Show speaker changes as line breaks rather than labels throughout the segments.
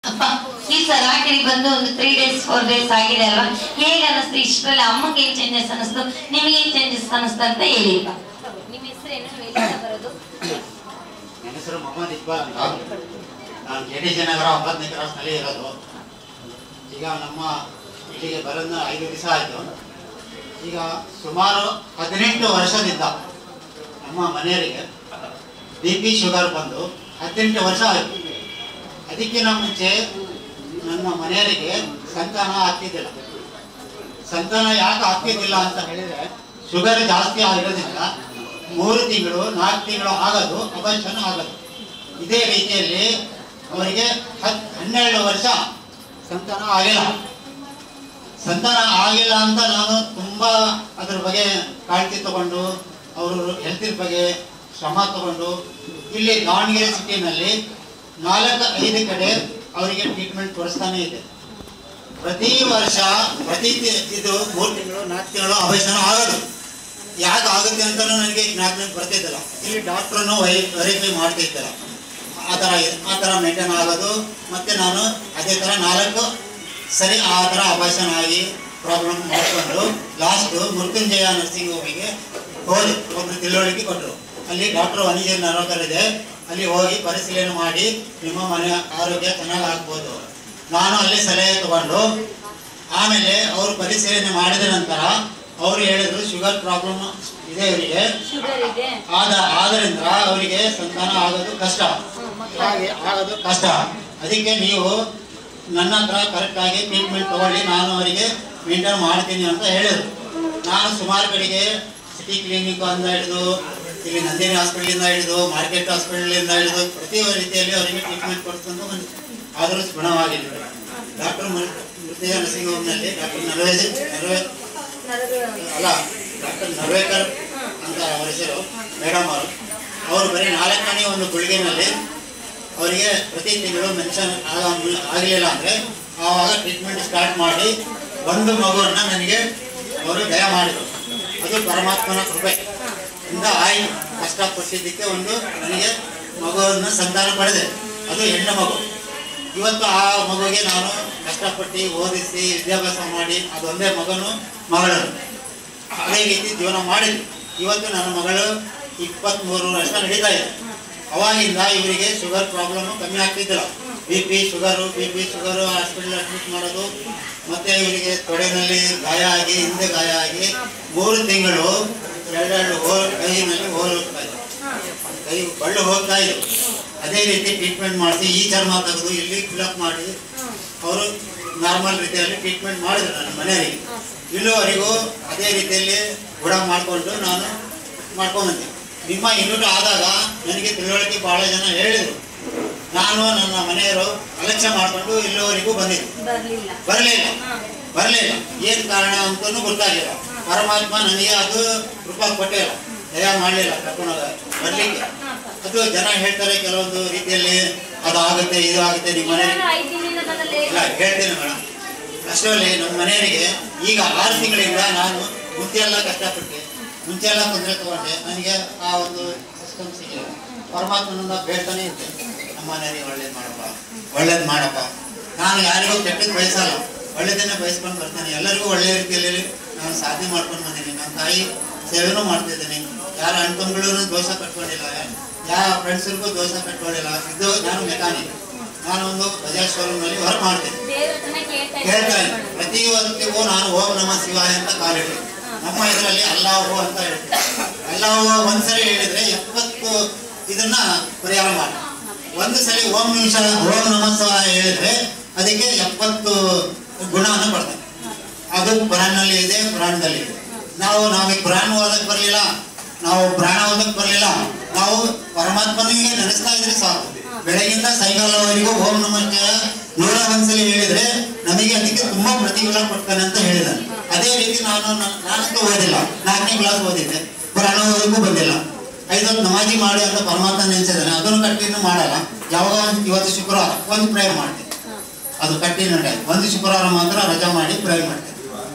ಅಪ್ಪ ಈ ಸಲಾಕಿಗೆ ಬಂದು ಒಂದು ತ್ರೀ ಡೇಸ್ ಫೋರ್ ಡೇಸ್ ಆಗಿದೆ ಅಲ್ವಾ ಹೇಗೆ ಅನ್ನಿಸ್ತು ಇಷ್ಟರಲ್ಲಿ ಅಮ್ಮಗೆ ಏನ್ ಚೇಂಜಸ್ ಅನ್ನಿಸ್ತು ನಿಮಗೆ ಏನ್ ಚೇಂಜಸ್ ಅನ್ನಿಸ್ತು ಅಂತ ಹೇಳಿಪ್ಪ
ನಿಮ್ಮ ಹೆಸರೇನು ಎಲ್ಲಿಂದ ಬರೋದು
ನನ್ನ ಹೆಸರು ಮೊಹಮ್ಮದ್ ಇಕ್ಬಾಲ್ ಅಂತ ನಾನು ಕೆ ಡಿ ನಗರ ಒಂಬತ್ತನೇ ಕ್ರಾಸ್ನಲ್ಲಿ ಇರೋದು ಈಗ ನಮ್ಮ ಇಲ್ಲಿಗೆ ಬರೋದು ಐದು ದಿವಸ ಆಯಿತು ಈಗ ಸುಮಾರು ಹದಿನೆಂಟು ವರ್ಷದಿಂದ ನಮ್ಮ ಮನೆಯವರಿಗೆ ಬಿ ಪಿ ಶುಗರ್ ಬಂದು ಹದಿನೆಂಟು ವರ್ಷ ಆಯಿತು ಅದಕ್ಕಿಂತ ಮುಂಚೆ ನನ್ನ ಮನೆಯವರಿಗೆ ಸಂತಾನ ಆಗ್ತಿದ್ದಿಲ್ಲ ಸಂತಾನ ಯಾಕೆ ಆಗ್ತಿದ್ದಿಲ್ಲ ಅಂತ ಹೇಳಿದ್ರೆ ಶುಗರ್ ಜಾಸ್ತಿ ಆಗಿರೋದ್ರಿಂದ ಮೂರು ತಿಂಗಳು ನಾಲ್ಕು ತಿಂಗಳು ಆಗೋದು ಅಬರ್ಷನ್ ಆಗೋದು ಇದೇ ರೀತಿಯಲ್ಲಿ ಅವರಿಗೆ ಹತ್ ಹನ್ನೆರಡು ವರ್ಷ ಸಂತಾನ ಆಗಿಲ್ಲ ಸಂತಾನ ಆಗಿಲ್ಲ ಅಂತ ನಾನು ತುಂಬಾ ಅದ್ರ ಬಗ್ಗೆ ಕಾಳಜಿ ತಗೊಂಡು ಅವರು ಹೆಲ್ತಿನ ಬಗ್ಗೆ ಶ್ರಮ ತಗೊಂಡು ಇಲ್ಲಿ ದಾವಣಗೆರೆ ಸಿಟಿನಲ್ಲಿ ನಾಲ್ಕು ಐದು ಕಡೆ ಅವರಿಗೆ ಟ್ರೀಟ್ಮೆಂಟ್ ಕೊಡಿಸ್ತಾನೆ ಇದೆ ಪ್ರತಿ ವರ್ಷ ಪ್ರತಿ ತಿ- ಇದು ಮೂರು ತಿಂಗಳು ನಾಲ್ಕು ತಿಂಗಳು ಅಭ್ಯಾಸನ ಆಗೋದು ಯಾಕೆ ಆಗುತ್ತೆ ಅಂತ ನನಗೆ ಜ್ಞಾಪನೆ ಬರ್ತಿದ್ದಲ್ಲ ಇಲ್ಲಿ ಡಾಕ್ಟ್ರನ್ನು ವೈ ವೆರಿಫೈ ಮಾಡ್ತಿದ್ದಲ್ಲ ಆ ಥರ ಇದೆ ಆ ಥರ ಮೇಂಟೈನ್ ಆಗೋದು ಮತ್ತು ನಾನು ಅದೇ ಥರ ನಾಲ್ಕು ಸರಿ ಆ ಥರ ಅಭಾಷಣ ಆಗಿ ಪ್ರಾಬ್ಲಮ್ ಮಾಡಿಕೊಂಡು ಲಾಸ್ಟು ಮೃತ್ಯುಂಜಯ ನರ್ಸಿಂಗ್ ಹೋಮಿಗೆ ಹೋದೆ ಒಬ್ಬರು ತಿಳುವಳಿಕೆ ಕೊಟ್ಟರು ಅಲ್ಲಿ ಡಾಕ್ಟರ್ ವನಿಜರ್ ನರೋಕರ್ ಇದೆ ಅಲ್ಲಿ ಹೋಗಿ ಪರಿಶೀಲನೆ ಮಾಡಿ ನಿಮ್ಮ ಮನೆ ಆರೋಗ್ಯ ಚೆನ್ನಾಗಿ ಆಗ್ಬೋದು ನಾನು ಅಲ್ಲಿ ಸಲಹೆ ತಗೊಂಡು ಆಮೇಲೆ ಅವರು ಪರಿಶೀಲನೆ ಮಾಡಿದ ನಂತರ ಅವರು ಹೇಳಿದ್ರು ಶುಗರ್ ಪ್ರಾಬ್ಲಮ್ ಇದೆ ಇವರಿಗೆ
ಶುಗರ್ ಇದೆ
ಆದ ಆದ್ರಿಂದ ಅವರಿಗೆ ಸಂತಾನ ಆಗೋದು ಕಷ್ಟ ಹಾಗೆ ಆಗೋದು ಕಷ್ಟ ಅದಕ್ಕೆ ನೀವು ನನ್ನ ಹತ್ರ ಕರೆಕ್ಟಾಗಿ ಟ್ರೀಟ್ಮೆಂಟ್ ತಗೊಳ್ಳಿ ನಾನು ಅವರಿಗೆ ಮೇಂಟೈನ್ ಮಾಡ್ತೀನಿ ಅಂತ ಹೇಳಿದ್ರು ನಾನು ಸುಮಾರು ಕಡೆಗೆ ಸಿಟಿ ಕ್ಲಿನಿಕ್ ಅಂತ ಹಿಡಿದು ಇಲ್ಲಿ ನಂದಿನಿ ಹಾಸ್ಪಿಟಲಿಂದ ಹಿಡಿದು ಮಾರ್ಕೆಟ್ ಹಾಸ್ಪಿಟಲಿಂದ ಹಿಡಿದು ಪ್ರತಿ ರೀತಿಯಲ್ಲಿ ಅವರಿಗೆ ಟ್ರೀಟ್ಮೆಂಟ್ ಕೊಡ್ಕೊಂಡು ಬಂದೆ ಆದರೂ ಗುಣವಾಗಿಲ್ಲ ಡಾಕ್ಟರ್ ಮೃತ್ಯ ನರ್ಸಿಂಗ್ ಹೋಮ್ನಲ್ಲಿ ಡಾಕ್ಟರ್ ನರವೇಜ್ ನರವೇ ಅಲ್ಲ ಡಾಕ್ಟರ್ ನರ್ವೇಕರ್ ಅಂತ ಅವರ ಹೆಸರು ಮೇಡಮ್ ಅವರು ಅವರು ಬರೀ ನಾಲ್ಕನೇ ಒಂದು ಗುಳಿಗೆನಲ್ಲಿ ಅವರಿಗೆ ಪ್ರತಿ ತಿಂಗಳು ಮೆನ್ಷನ್ ಆಗಲಿಲ್ಲ ಅಂದರೆ ಆವಾಗ ಟ್ರೀಟ್ಮೆಂಟ್ ಸ್ಟಾರ್ಟ್ ಮಾಡಿ ಒಂದು ಮಗುವನ್ನು ನನಗೆ ಅವರು ದಯ ಮಾಡಿದರು ಅದು ಪರಮಾತ್ಮನ ಕೃಪೆ ಇಂದ ಆಯ್ತು ಕಷ್ಟಪಟ್ಟಿದ್ದಕ್ಕೆ ಒಂದು ನನಗೆ ಮಗುವನ್ನು ಸಂತಾನ ಪಡೆದೆ ಅದು ಹೆಣ್ಣು ಮಗು ಇವತ್ತು ಆ ಮಗುವಿಗೆ ನಾನು ಕಷ್ಟಪಟ್ಟು ಓದಿಸಿ ವಿದ್ಯಾಭ್ಯಾಸ ಮಾಡಿ ಅದೊಂದೇ ಮಗನು ಮಗಳು ಅದೇ ರೀತಿ ಜೀವನ ಮಾಡಿದ್ವಿ ಇವತ್ತು ನನ್ನ ಮಗಳು ಇಪ್ಪತ್ತ್ಮೂರು ವರ್ಷ ನಡೀತಾ ಇದೆ ಅವಾಗಿಂದ ಇವರಿಗೆ ಶುಗರ್ ಪ್ರಾಬ್ಲಮ್ ಕಮ್ಮಿ ಆಗ್ತಿದ್ದಿಲ್ಲ B P sugar B P sugar hospital admit ಮಾಡೋದು ಮತ್ತೆ ಇವರಿಗೆ ತೊಡೆನಲ್ಲಿ ಗಾಯ ಆಗಿ ಹಿಂದೆ ಗಾಯ ಆಗಿ ಮೂರು ತಿಂಗಳು ಎರಡೆರಡು ಹೋ ಕೈನಲ್ಲಿ ಹೋಲ್ ಹೋಗ್ತಾ ಇದೆ ಕೈ ಬಳ್ಳು ಹೋಗ್ತಾ ಇದೆ ಅದೇ ರೀತಿ ಟ್ರೀಟ್ಮೆಂಟ್ ಮಾಡಿಸಿ ಈ ಚರ್ಮ ತೆಗೆದು ಇಲ್ಲಿ ಫಿಲಪ್ ಮಾಡಿ ಅವರು ನಾರ್ಮಲ್ ರೀತಿಯಲ್ಲಿ ಟ್ರೀಟ್ಮೆಂಟ್ ಮಾಡಿದ್ರು ನನ್ನ ಮನೆಯವರಿಗೆ ಇಲ್ಲಿವರೆಗೂ ಅದೇ ರೀತಿಯಲ್ಲಿ ಗುಣ ಮಾಡಿಕೊಂಡು ನಾನು ಮಾಡ್ಕೊಂಬಂದೆ ನಿಮ್ಮ ಯೂನಿಟ್ ಆದಾಗ ನನಗೆ ತಿಳುವಳಿಕೆ ಭಾಳ ಜನ ಹೇಳಿದರು ನಾನು ನನ್ನ ಮನೆಯವರು ಅಲಕ್ಷ್ಯ ಮಾಡಿಕೊಂಡು ಇಲ್ಲಿವರೆಗೂ ಬಂದಿದ್ದೆ
ಬರ್ಲಿಲ್ಲ
ಬರಲಿಲ್ಲ
ಹಾ.
ಬರಲಿಲ್ಲ ಏನು ಕಾರಣ ಅಂತಲೂ ಗೊತ್ತಾಗಲಿಲ್ಲ ಪರಮಾತ್ಮ ನನಗೆ ಅದು ಕೃಪಾ ಕೊಟ್ಟಿಲ್ಲ ದಯ ಮಾಡಲಿಲ್ಲ ಕರ್ಕೊಂಡೋಗ ಬರಲಿಕ್ಕೆ ಅದು ಜನ ಹೇಳ್ತಾರೆ ಕೆಲವೊಂದು ರೀತಿಯಲ್ಲಿ ಅದು ಆಗುತ್ತೆ ಇದು ಆಗುತ್ತೆ ನಿಮ್ಮ ಮನೆ
ನಾನು ಐದು ದಿನದಲ್ಲಿ
ಇಲ್ಲ ಹೇಳ್ತೇನೆ ಮೇಡಮ್ ಅಷ್ಟರಲ್ಲಿ ನಮ್ಮ ಮನೆಯವರಿಗೆ ಈಗ ಆರು ತಿಂಗಳಿಂದ ನಾನು ಮುಂಚೆ ಎಲ್ಲ ಕಷ್ಟಪಟ್ಟೆ ಮುಂಚೆ ಎಲ್ಲ ತೊಂದರೆ ತಗೊಂಡೆ ನನಗೆ ಆ ಒಂದು ಸಿಸ್ಟಮ್ ಸಿಗಲಿಲ್ಲ ಪರಮಾತ್ಮನಿಂದ ಬೇಡ್ತಾನೆ ಇದ್ದೆ ನಮ್ಮ ಮನೆಯವರಿಗೆ ಒಳ್ಳೇದು ಮಾಡಪ್ಪ ಒಳ್ಳೇದು ಮಾಡಪ್ಪ ನಾನು ಯಾರಿಗೂ ಕೆಟ್ಟದ್ದು ಬಯಸಲ್ಲ ಒಳ್ಳೇದನ್ನೇ ಬಯಸ್ಕೊಂಡು ಬರ್ತೀನಿ ಎಲ್ಲರಿಗೂ ಒಳ್ಳೆಯ ರೀತಿಯಲ್ಲಿ ನಾನು ಸಾಧನೆ ಮಾಡ್ಕೊಂಡು ಬಂದೀನಿ ನನ್ನ ತಾಯಿ ಸೇವೆನೂ ಮಾಡ್ತಿದ್ದೀನಿ ಯಾರ ಅಣ್ತಂಗಳು ದೋಷ ಕಟ್ಕೊಂಡಿಲ್ಲ ಯಾವ ಫ್ರೆಂಡ್ಸ್ರಿಗೂ ದೋಷ ಕಟ್ಕೊಂಡಿಲ್ಲ ಇದು ನಾನು ಮೆಕ್ಯಾನಿಕ್ ನಾನು ಒಂದು ಬಜಾಜ್ ಶೋರೂಮ್ನಲ್ಲಿ ವರ್ಕ್ ಮಾಡ್ತೀನಿ
ದೇವ್ರ ಹತ್ರನೇ ಕೇಳ್ತಾ
ಹೇಳ್ತಾ
ಇದ್ದೀನಿ
ಇದ್ದೀನಿ ಪ್ರತಿ ಹೊತ್ತಿಗೂ ನಾನು ಓಂ ನಮ ಶಿವಾಯ ಅಂತ ಕಾಲಿಡ್ತೀನಿ ನಮ್ಮ ಇದರಲ್ಲಿ ಅಲ್ಲಾಹು ಅಂತ ಹೇಳ್ತೀನಿ ಅಲ್ಲಾಹು ಒಂದ್ಸರಿ ಹೇಳಿದ್ರೆ ಎಪ್ಪತ್ತು ಇದನ್ನ ಪರಿಹಾರ ಮಾಡಿ ಒಂದು ಸಲ ಓಂ ನಿಮಿಷ ಓಂ ನಮ ಶಿವಾಯ ಹೇಳಿದ್ರೆ ಅದಕ್ಕೆ ಎಪ್ಪತ್ತು ಗುಣವನ್ನು ಕೊಡ್ತಾರೆ ಅದು ಪುರಾಣದಲ್ಲಿ ಇದೆ ಪುರಾಣದಲ್ಲಿ ಇದೆ ನಾವು ನಮಗೆ ಪುರಾಣ ಓದಕ್ಕೆ ಬರಲಿಲ್ಲ ನಾವು ಪ್ರಾಣ ಓದಕ್ಕೆ ಬರಲಿಲ್ಲ ನಾವು ಪರಮಾತ್ಮನಿಗೆ ನೆನೆಸ್ತಾ ಇದ್ರೆ ಸಾಕು ಬೆಳಗಿಂದ ಸಾಯಂಕಾಲವರೆಗೂ ಓಂ ನಮ ಶಿವಾಯ ನೂರ ಒಂದ್ಸಲಿ ಹೇಳಿದ್ರೆ ನಮಗೆ ಅದಕ್ಕೆ ತುಂಬಾ ಪ್ರತಿಫಲ ಕೊಡ್ತಾನೆ ಅಂತ ಹೇಳಿದಾನೆ ಅದೇ ರೀತಿ ನಾನು ನ- ನಾನಂತೂ ಓದಿಲ್ಲ ನಾಲ್ಕನೇ ಕ್ಲಾಸ್ ಓದಿದ್ದೆ ಪುರಾಣ ಓದಕ್ಕೂ ಬಂದಿಲ್ಲ ಐದೊತ್ತು ನಮಾಜಿ ಮಾಡಿ ಅಂತ ಪರಮಾತ್ಮ ನೆನೆಸಿದ್ದಾನೆ ಅದನ್ನು ಕಂಟಿನ್ಯೂ ಮಾಡಲ್ಲ ಯಾವಾಗ ಒಂದ್- ಇವತ್ತು ಶುಕ್ರವಾರ ಒಂದು ಪ್ರೇಯರ್ ಮಾಡ್ತೀನಿ ಅದು ಕಂಟಿನ್ಯೂ ಡೇ ಒಂದು ಶುಕ್ರವಾರ ಮಾತ್ರ ರಜಾ ಮಾಡಿ ಪ್ರೇಯರ್ ಮಾಡ್ತೀನಿ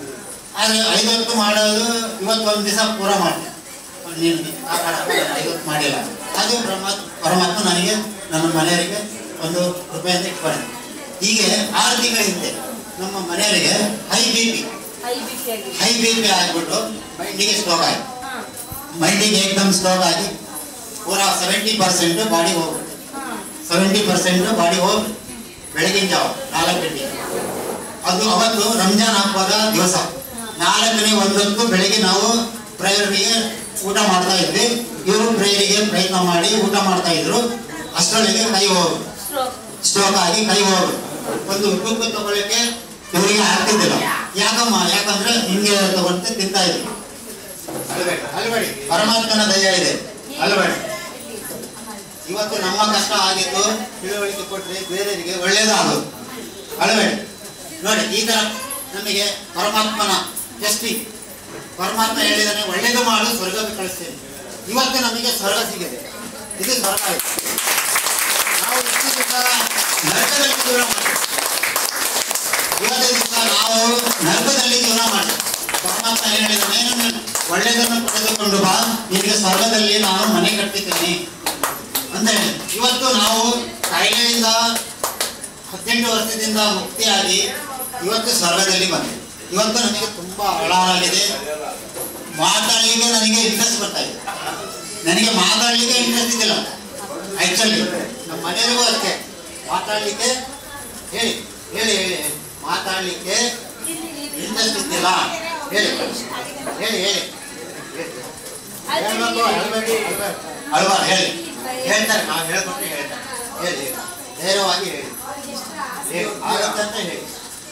ಆದರೆ ಐದೊತ್ತು ಮಾಡೋದು ಇವತ್ತು ಒಂದು ದಿವಸ ಪೂರ ಮಾಡ್ತೀನಿ ನೀನು ಆ ಕಡೆ ಆ ಕಡೆ ಐವತ್ತು ಮಾಡಿಲ್ಲ ಅದು ಪರಮಾತ್ಮ ಪರಮಾತ್ಮ ನನಗೆ ನನ್ನ ಮನೆಯವರಿಗೆ ಒಂದು ಕೃಪೆಯಿಂದ ಇಟ್ಕೊಂಡಿದ್ದೆ ಹೀಗೆ ಆರು ತಿಂಗಳ ಹಿಂದೆ ನಮ್ಮ ಮನೆಯವರಿಗೆ ಹೈ ಬಿ ಪಿ
ಐ ಬಿ ಪಿ ಆಗಿದೆ
ಹೈ ಬಿ ಪಿ ಆಗಿಬಿಟ್ಟು ಮೈಂಡಿಗೆ ಸ್ಟ್ರೋಕ್ ಆಗಿ
ಹಾ
ಮೈಂಡಿಗೆ ಏಕದಮ್ ಸ್ಟ್ರೋಕ್ ಆಗಿ ಪೂರಾ ಸೆವೆಂಟಿ ಪರ್ಸೆಂಟ್ ಬಾಡಿ ಹೋಗ್ಬಿಟ್ಟು
ಹಾ
ಸೆವೆಂಟಿ ಪರ್ಸೆಂಟ್ ಬಾಡಿ ಹೋಗಿ ಬೆಳಗಿನ ಜಾವ ನಾಲ್ಕು ಗಂಟೆಗೆ ಅದು ಅವತ್ತು ರಂಜಾನ್ ಹಬ್ಬದ ದಿವಸ ನಾಲ್ಕನೇ ಒಂದೊತ್ತು ಬೆಳಿಗ್ಗೆ ನಾವು ಪ್ರೇಯರ್ಗೆ ಊಟ ಮಾಡ್ತಾ ಇದ್ವಿ ಇವರು ಪ್ರೇಯರಿಗೆ ಪ್ರಯತ್ನ ಮಾಡಿ ಊಟ ಮಾಡ್ತಾ ಇದ್ರು ಅಷ್ಟರೊಳಗೆ ಕೈ ಹೋಗಿ
ಸ್ಟ್ರೋಕ್
ಸ್ಟ್ರೋಕ್ ಆಗಿ ಕೈ ಹೋಗಿ ಒಂದು ತೂಕ ತಗೊಳ್ಳಿಕ್ಕೆ ಇವರಿಗೆ ಆಗ್ತಿದ್ದಿಲ್ಲ ಯಾಕಮ್ಮ ಯಾಕಂದ್ರೆ ಹಿಂಗೆ ತಗೊಂಡು ತಿಂತಾ ಇದ್ರು ಅಲ್ಬೇಡಿ ಅಲ್ಬೇಡಿ ಪರಮಾತ್ಮನ ದಯ ಇದೆ ಅಲ್ಬೇಡಿ ಇವತ್ತು ನಮ್ಮ ಕಷ್ಟ ಆಗಿದ್ದು ತಿಳುವಳಿಕೆ ಕೊಟ್ಟರೆ ಬೇರೆಯವರಿಗೆ ಒಳ್ಳೇದಾಗೋದು ಅಳಬೇಡಿ ನೋಡಿ ಈ ತರ ನಮಗೆ ಪರಮಾತ್ಮನ ಟೆಸ್ಟಿಂಗ್ ಪರಮಾತ್ಮ ಹೇಳಿದಾನೆ ಒಳ್ಳೇದು ಮಾಡು ಸ್ವರ್ಗಕ್ಕೆ ಕಳಿಸ್ತೇನೆ ಇವತ್ತು ನಮಗೆ ಸ್ವರ್ಗ ಸಿಗಿದೆ ಇದು ಸ್ವರ್ಗ ಆಯ್ತು ನಾವು ಇಷ್ಟು ದಿವಸ ನರಕದಲ್ಲಿ ಜೀವನ ಮಾಡಿ ಇವತ್ತು ದಿವಸ ನಾವು ನರಕದಲ್ಲಿ ಜೀವನ ಮಾಡಿ ಪರಮಾತ್ಮ ಏನ್ ಹೇಳಿದಾನೆ "ನೀನು ಒಳ್ಳೆಯದನ್ನು ಪಡೆದುಕೊಂಡು ಬಾ ನಿನಗೆ ಸ್ವರ್ಗದಲ್ಲಿ ನಾನು ಮನೆ ಕಟ್ಟಿದ್ದೇನೆ ಅಂತ ಹೇಳಿ ಇವತ್ತು ನಾವು ಕಾಯಿಲೆಯಿಂದ ಹದಿನೆಂಟು ವರ್ಷದಿಂದ ಮುಕ್ತಿಯಾಗಿ ಇವತ್ತು ಸ್ವರ್ಗದಲ್ಲಿ ಬಂದೆ ಇವತ್ತು ನನಗೆ ತುಂಬಾ ಆಗಿದೆ ಮಾತಾಡಲಿಕ್ಕೆ ನನಗೆ ಇಂಟ್ರೆಸ್ಟ್ ಬರ್ತಾ ಇದೆ ನನಗೆ ಮಾತಾಡಲಿಕ್ಕೆ ಇಂಟ್ರೆಸ್ಟ್ ಇದ್ದಿಲ್ಲ ಆಕ್ಚುಲಿ ನಮ್ಮ ಮನೆಯವರಿಗೂ ಅಷ್ಟೇ ಮಾತಾಡಲಿಕ್ಕೆ ಹೇಳಿ ಹೇಳಿ ಹೇಳಿ ಮಾತಾಡಲಿಕ್ಕೆ ಇಂಟ್ರೆಸ್ಟ್ ಇದ್ದಿಲ್ಲ ಹೇಳಿ ಹೇಳಿ ಹೇಳಿ ಹೇಳ್ಬೇಕು ಹೇಳ್ಬೇಡಿ ಅಲ್ವಾ ಹೇಳಿ ಹೇಳ್ತಾರೆ ನಾವು ಹೇಳ್ಕೊಟ್ಟು ಹೇಳ್ತಾರೆ ಹೇಳಿ ಧೈರ್ಯವಾಗಿ ಹೇಳಿ ಹೇಳಿ ಆಗುತ್ತೆ ಅಂತ ಹೇಳಿ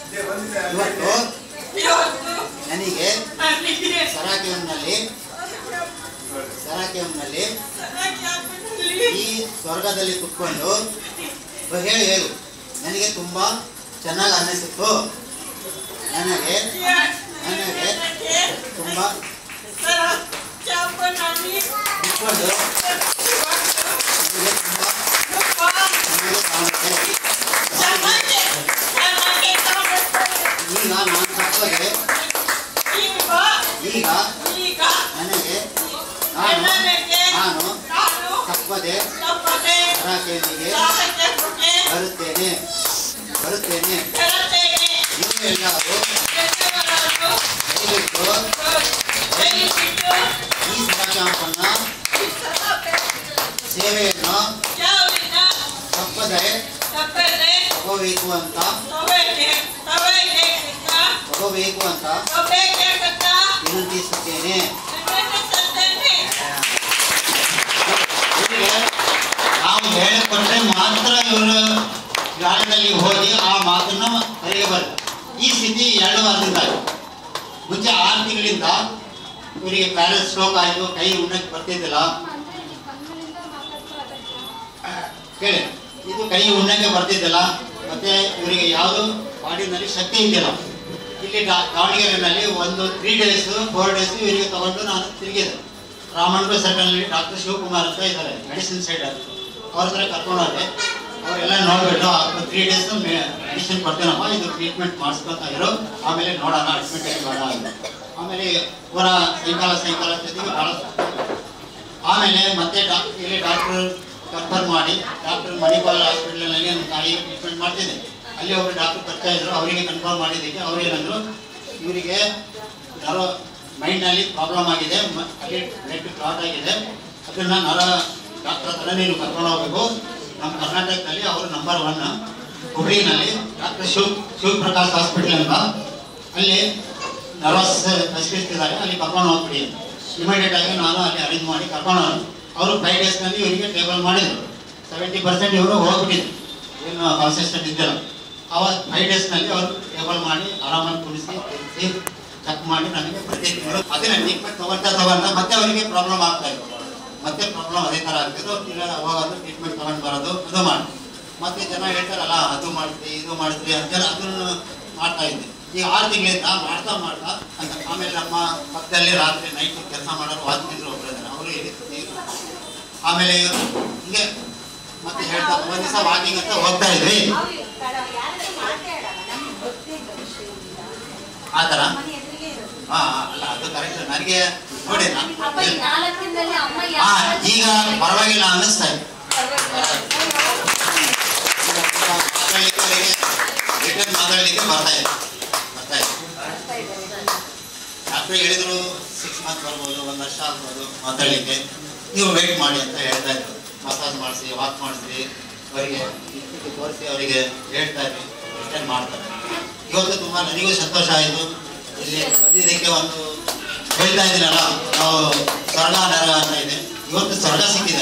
ಇವತ್ತು ನನಗೆ ಸರಾಕಿಯಂನಲ್ಲಿ ಸರಾಕಿಯಂನಲ್ಲಿ ಈ ಸ್ವರ್ಗದಲ್ಲಿ ಕುತ್ಕೊಂಡು ಇವಾಗ ಹೇಳಿ ಹೇಳು ನನಗೆ ತುಂಬಾ ಚೆನ್ನಾಗಿ ಅನ್ನಿಸಿತ್ತು ನನಗೆ ನನಗೆ ತುಂಬಾ ಕುತ್ಕೊಂಡು ನನಗೆ ತುಂಬಾ ಚೆನ್ನಾಗಿ ಕಾಣುತ್ತೆ ಈಗ ನಾನು ತಪ್ಪದೆ ಈಗ ನನಗೆ ನಾನು ನಾನು ತಪ್ಪದೆ ಸರಾಕೆಯೊಂದಿಗೆ ಬರುತ್ತೇನೆ ಬರುತ್ತೇನೆ ನೀವು ಎಲ್ಲರೂ ದಯವಿಟ್ಟು ಈ ಸರಾಕ್ಯಾಂಪನ್ನ ಸೇವೆಯನ್ನು ತಪ್ಪದೆ ತಗೋಬೇಕು ಅಂತ ತಗೋಬೇಕು ಅಂತ ವಿನಂತಿಸುತ್ತೇನೆ ಇವ್ರಿಗೆ ನಾವು ಹೇಳಿಕೊಟ್ರೆ ಮಾತ್ರ ಇವರು ಗಾಳಿನಲ್ಲಿ ಹೋಗಿ ಆ ಮಾತನ್ನ ಬರೆಯಬಾರದು ಈ ಸ್ಥಿತಿ ಎರಡು ವಾರದಿಂದ ಆಯ್ತು. ಮುಂಚೆ ಆರು ತಿಂಗಳಿಂದ ಇವರಿಗೆ ಪ್ಯಾರಲ್ ಸ್ಟ್ರೋಕ್ ಆಯಿತು ಕೈ ಉಣ್ಣಕ್ಕೆ ಬರ್ತಿದ್ದಿಲ್ಲ ಕೇಳಿ ಇದು ಕೈ ಉಣ್ಣಕ್ಕೆ ಬರ್ತಿದ್ದಿಲ್ಲ ಮತ್ತೆ ಇವರಿಗೆ ಯಾವುದು ಬಾಡಿನಲ್ಲಿ ಶಕ್ತಿ ಇದ್ದಿಲ್ಲ ಇಲ್ಲಿ ದಾ- ದಾವಣಗೆರೆಯಲ್ಲಿ ಒಂದು ತ್ರೀ ಡೇಸ್ ಫೋರ್ ಡೇಸ್ ಇವರಿಗೆ ತಗೊಂಡು ನಾನು ತಿರುಗಿದೆ ರಾಮಣ್ಣ ಸರ್ಕಲ್ನಲ್ಲಿ ಡಾಕ್ಟರ್ ಶಿವಕುಮಾರ್ ಅಂತ ಇದ್ದಾರೆ ಮೆಡಿಸಿನ್ ಸೈಡ್ ಅವ್ರ ಹತ್ರ ಕರ್ಕೊಂಡು ಹೋದೆ ಅವರೆಲ್ಲ ನೋಡ್ಬಿಟ್ಟು ತ್ರೀ ಡೇಸ್ ಮೆಡಿಸಿನ್ ಕೊಡ್ತೇನಮ್ಮ ಇದು ಟ್ರೀಟ್ಮೆಂಟ್ ಮಾಡಿಸ್ಕೊತ ಇರೋ ಆಮೇಲೆ ನೋಡೋಣ ಅಡ್ಮಿಟ್ ಆಗಿ ಬೇಡ ಅಂತ ಆಮೇಲೆ ಪೂರ ಸಾಯಂಕಾಲ ಸಾಯಂಕಾಲ ಜೊತೆಗೆ ಭಾಳ ಆಮೇಲೆ ಮತ್ತೆ ಡಾಕ್ ಇಲ್ಲಿ ಡಾಕ್ಟರ್ ಕನ್ಫರ್ಮ್ ಮಾಡಿ ಡಾಕ್ಟರ್ ಮಣಿಪಾಲ್ ಹಾಸ್ಪಿಟಲ್ನಲ್ಲಿ ನನ್ನ ತಾಯಿಗೆ ಟ್ರೀಟ್ಮೆಂಟ್ ಮಾಡ್ತಿದ್ದೆ ಅಲ್ಲಿ ಒಬ್ಬರು ಡಾಕ್ಟರ್ ಬರ್ತಾ ಇದ್ರು ಅವರಿಗೆ ಕನ್ಫರ್ಮ್ ಮಾಡಿದ್ದಕ್ಕೆ ಅವ್ರು ಏನಂದ್ರು ಇವರಿಗೆ ನರ ಮೈಂಡ್ನಲ್ಲಿ ಪ್ರಾಬ್ಲಮ್ ಆಗಿದೆ ಮ- ಅಲ್ಲಿ ಬ್ಲಡ್ ಕ್ಲಾಟ್ ಆಗಿದೆ ಅದನ್ನ ನರ ಡಾಕ್ಟರ್ ಹತ್ರ ನೀನು ಕರ್ಕೊಂಡು ಹೋಗ್ಬೇಕು ನಮ್ಮ ಕರ್ನಾಟಕದಲ್ಲಿ ಅವರು ನಂಬರ್ ಒನ್ ಹುಬ್ಳಿನಲ್ಲಿ ಡಾಕ್ಟರ್ ಶಿವ್ ಶಿವಪ್ರಕಾಶ್ ಹಾಸ್ಪಿಟಲ್ ಅಂತ ಅಲ್ಲಿ ನರ್ವಸ್ ಸ್ಪೆಷಲಿಸ್ಟ್ ಇದ್ದಾರೆ ಅಲ್ಲಿ ಕರ್ಕೊಂಡು ಹೋಗ್ಬಿಡಿ ಇಮಿಡಿಯೇಟ್ ಆಗಿ ನಾನು ಅಲ್ಲಿ ಅರೇಂಜ್ ಮಾಡಿ ಕರ್ಕೊಂಡು ಹೋದೆ ಅವರು ಫೈವ್ ಡೇಸ್ನಲ್ಲಿ ಇವರಿಗೆ ಟೇಬಲ್ ಮಾಡಿದ್ರು ಸೆವೆಂಟಿ ಪರ್ಸೆಂಟ್ ಇವರು ಹೋಗ್ಬಿಟ್ಟಿದ್ರು ಏನು ಕಾನ್ಸಿಸ್ಟೆಂಟ್ ಇದ್ದಿಲ್ಲ ಅವಾಗ ಫೈವ್ ಡೇಸ್ನಲ್ಲಿ ಅವರು ಟೇಬಲ್ ಮಾಡಿ ಆರಾಮಾಗಿ ಕುಡಿಸಿ ತಿನ್ನಿಸಿ ಚೆಕ್ ಮಾಡಿ ನನಗೆ ಪ್ರತಿ ತಿಂಗಳು ಅದೇ ಟ್ರೀಟ್ಮೆಂಟ್ ತಗೊಂತ ತಗೊಂತ ಮತ್ತೆ ಅವರಿಗೆ ಪ್ರಾಬ್ಲಮ್ ಆಗ್ತಾ ಇತ್ತು ಮತ್ತೆ ಪ್ರಾಬ್ಲಮ್ ಅದೇ ಥರ ಆಗ್ತಿದ್ದು ಇಲ್ಲ ಹೋಗೋದು ಟ್ರೀಟ್ಮೆಂಟ್ ತಗೊಂಡು ಬರೋದು ಅದು ಮಾಡಿ ಮತ್ತೆ ಜನ ಹೇಳ್ತಾರಲ್ಲ ಅದು ಮಾಡಿದ್ರಿ ಇದು ಮಾಡಿದ್ರಿ ಅಂತ ಅದನ್ನು ಮಾಡ್ತಾ ಇದ್ದೆ ಈಗ ಆರು ತಿಂಗಳಿಂದ ಮಾಡ್ತಾ ಮಾಡ್ತಾ ಅಂತ ಆಮೇಲೆ ನಮ್ಮ ಪಕ್ಕದಲ್ಲಿ ರಾತ್ರಿ ನೈಟ್ ಕೆಲಸ ಮಾಡೋರು ವಾಚ್ಮಿಂದ್ರು ಒಬ್ಬರು ಇದ್ದಾರೆ ಅವರು ಹೇಳಿದ್ರು ಆಮೇಲೆ ಹಿಂಗೆ ಮತ್ತೆ ಹೇಳ್ತಾ ಒಂದ್ ದಿವಸ ವಾಕಿಂಗ್ ಅಂತ ಹೋಗ್ತಾ ಇದ್ವಿ ಆ ಥರ ಹಾ ಹಾ, ಅಲ್ಲ ಅದು ಕರೆಕ್ಟ್ ನನಗೆ ನೋಡಿ ನಾನು
ಅಪ್ಪ ಈ ನಾಲ್ಕು ದಿನದಲ್ಲಿ ಅಮ್ಮ
ಹಾ
ಯಾವ
ಈಗ ಪರವಾಗಿಲ್ಲ ಅನ್ನಿಸ್ತಾ ಇದೆ ಈಗ ಮಾತಾಡ್ಲಿಕ್ಕೆ ಅವರಿಗೆ ವರ್ಷ ಆಗ್ಬೋದು ಮಾತಾಡಲಿಕ್ಕೆ ನೀವು ವೇಟ್ ಮಾಡಿ ಅಂತ ಹೇಳ್ತಾ ಇದ್ರು ಮಸಾಜ್ ಮಾಡಿಸಿ ವಾಕ್ ಮಾಡಿಸಿ ಅವರಿಗೆ ಇಷ್ಟು ತೋರಿಸಿ ಅವರಿಗೆ ಹೇಳ್ತಾ ಇದ್ವಿ ಎಕ್ಸ್ಟೆಂಡ್ ಮಾಡ್ತಾರೆ ಇವತ್ತು ತುಂಬ ನನಗೂ ಸಂತೋಷ ಆಯಿತು ಇಲ್ಲಿ ಬಂದಿದ್ದಕ್ಕೆ ಒಂದು ಹೇಳ್ತಾ ಇದ್ದೀನಲ್ಲ ನಾವು ಸ್ವರ್ಗ ನರಕ ಅಂತ ಇದೆ ಇವತ್ತು ಸ್ವರ್ಗ ಸಿಕ್ಕಿದೆ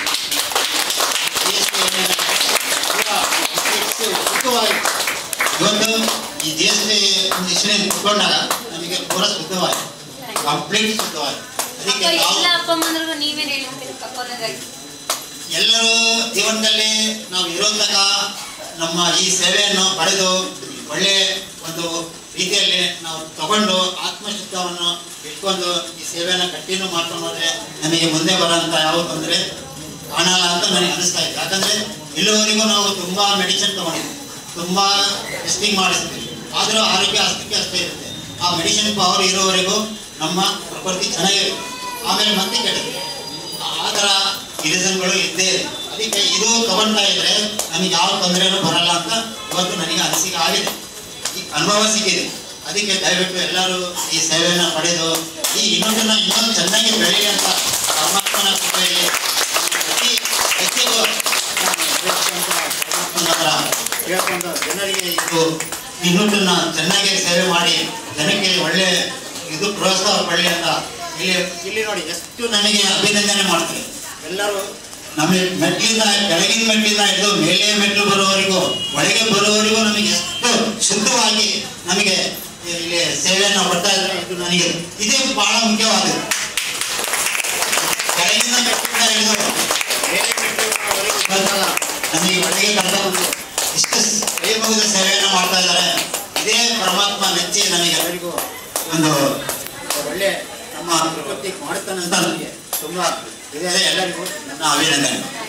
ಶುದ್ಧವಾಯಿತು ಇವತ್ತು ಈ ಜಿ ಎಸ್ ಟಿ ಇಷ್ಟೇ ಕುತ್ಕೊಂಡಾಗ ನನಗೆ ಪೂರ ಶುದ್ಧವಾಯಿತು ಕಂಪ್ಲೀಟ್ ಶುದ್ಧವಾಯಿತು ಅದಕ್ಕೆ
ಅಪ್ಪ
ನಾವು
ಎಲ್ಲ ಅಪ್ಪ ಅಮ್ಮಂದ್ರಿಗೂ ನೀವೇನ್ ಹೇಳ್ತೀರಪ್ಪ ಕೊನೆದಾಗಿ
ಎಲ್ಲರೂ ಜೀವನದಲ್ಲಿ ನಾವು ಇರೋ ತನಕ ನಮ್ಮ ಈ ಸೇವೆಯನ್ನು ಪಡೆದು ಒಳ್ಳೆ ಒಂದು ರೀತಿಯಲ್ಲಿ ನಾವು ತಗೊಂಡು ಆತ್ಮಶುದ್ಧವನ್ನು ಇಟ್ಕೊಂಡು ಈ ಸೇವೆಯನ್ನು ಕಂಟಿನ್ಯೂ ಮಾಡ್ಕೊಂಡು ಹೋದ್ರೆ ನಮಗೆ ಮುಂದೆ ಬರೋಂಥ ಯಾವ ತೊಂದರೆ ಕಾಣಲ್ಲ ಅಂತ ನನಗೆ ಅನಿಸ್ತಾ ಇದೆ ಯಾಕಂದ್ರೆ ಇಲ್ಲಿವರೆಗೂ ನಾವು ತುಂಬಾ ಮೆಡಿಸಿನ್ ತಗೊಂಡಿದ್ವಿ ತುಂಬಾ ಟೆಸ್ಟಿಂಗ್ ಮಾಡಿಸ್ತೀವಿ ಆದರೂ ಆರೋಗ್ಯ ಅಷ್ಟಕ್ಕೆ ಅಷ್ಟೇ ಇರುತ್ತೆ ಆ ಮೆಡಿಸಿನ್ ಪವರ್ ಇರೋವರೆಗೂ ನಮ್ಮ ಪ್ರಕೃತಿ ಚೆನ್ನಾಗಿರುತ್ತೆ ಆಮೇಲೆ ಮತ್ತೆ ಕೆಡುತ್ತೆ ಆ ಥರ ರಿಸನ್ಗಳು ಇದ್ದೇ ಇದೆ ಅದಕ್ಕೆ ಇದು ತಗೊಳ್ತಾ ಇದ್ರೆ ನಮಗೆ ಯಾವ ತೊಂದರೆನೂ ಬರಲ್ಲ ಅಂತ ಇವತ್ತು ನನಗೆ ಅನಿಸಿಕೆ ಆಗಿದೆ ಈ ಅನುಭವ ಸಿಕ್ಕಿದೆ ಅದಕ್ಕೆ ದಯವಿಟ್ಟು ಎಲ್ಲರೂ ಈ ಸೇವೆಯನ್ನು ಪಡೆದು ಈ ಇನ್ನೊಂದನ್ನ ಇನ್ನೊಂದು ಚೆನ್ನಾಗಿ ಬೆಳೀಲಿ ಅಂತ ಪರಮಾತ್ಮನ ಕೃಪೆಯಲ್ಲಿ ನಾನು ಪ್ರತಿ ವ್ಯಕ್ತಿಗೂ ನಾನು ಬೇಡ್ಕೊಂತ ಪರಮಾತ್ಮನ ಹತ್ರ ಕೇಳ್ಕೊಂಡು ಜನರಿಗೆ ಇದು ಇನ್ನೊಂದನ್ನ ಚೆನ್ನಾಗಿ ಸೇವೆ ಮಾಡಿ ಜನಕ್ಕೆ ಒಳ್ಳೆ ಇದು ಪ್ರೋತ್ಸಾಹ ಪಡಲಿ ಅಂತ ಇಲ್ಲಿ ಇಲ್ಲಿ ನೋಡಿ ಎಷ್ಟು ನನಗೆ ಅಭಿನಂದನೆ ಮಾಡ್ತಾರೆ ಎಲ್ಲರೂ ನಮಗೆ ಮೆಟ್ಲಿಂದ ಕೆಳಗಿನ ಮೆಟ್ಲಿಂದ ಹಿಡಿದು ಮೇಲೆ ಮೆಟ್ಲು ಬರುವವರೆಗೂ ಒಳಗೆ ಬರುವವರೆಗೂ ನಮಗೆ ಎಷ್ಟು ಶುದ್ಧವಾಗಿ ನಮಗೆ ಇಲ್ಲಿ ಸೇವೆಯನ್ನು ಕೊಡ್ತಾ ಇದ್ದಾರೆ ಇದು ನನಗೆ ಇದೇ ಬಹಳ ಮುಖ್ಯವಾದದ್ದು ಕೆಳಗಿನ ಮೆಟ್ಟಿಲಿಂದ ಹಿಡಿದು ಮೇಲೆ ಮೆಟ್ಟಿಲುವರೆಗೂ ಬಂದಾಗ ನಮಗೆ ಒಳಗೆ ಕರ್ಕೊಂಡು ಇಷ್ಟು ಕೈ ಮುಗಿದ ಸೇವೆಯನ್ನು ಮಾಡ್ತಾ ಇದ್ದಾರೆ ಇದೇ ಪರಮಾತ್ಮ ಮೆಚ್ಚಿ ನಮಗೆ ಎಲ್ಲರಿಗೂ ಒಂದು ಒಳ್ಳೆ ನಮ್ಮ ಪ್ರಕೃತಿ ಮಾಡ್ತಾನೆ ಅಂತ ನನಗೆ ತುಂಬಾ ಇದೆ ಎಲ್ಲರಿಗೂ ನನ್ನ ಅಭಿನಂದನೆ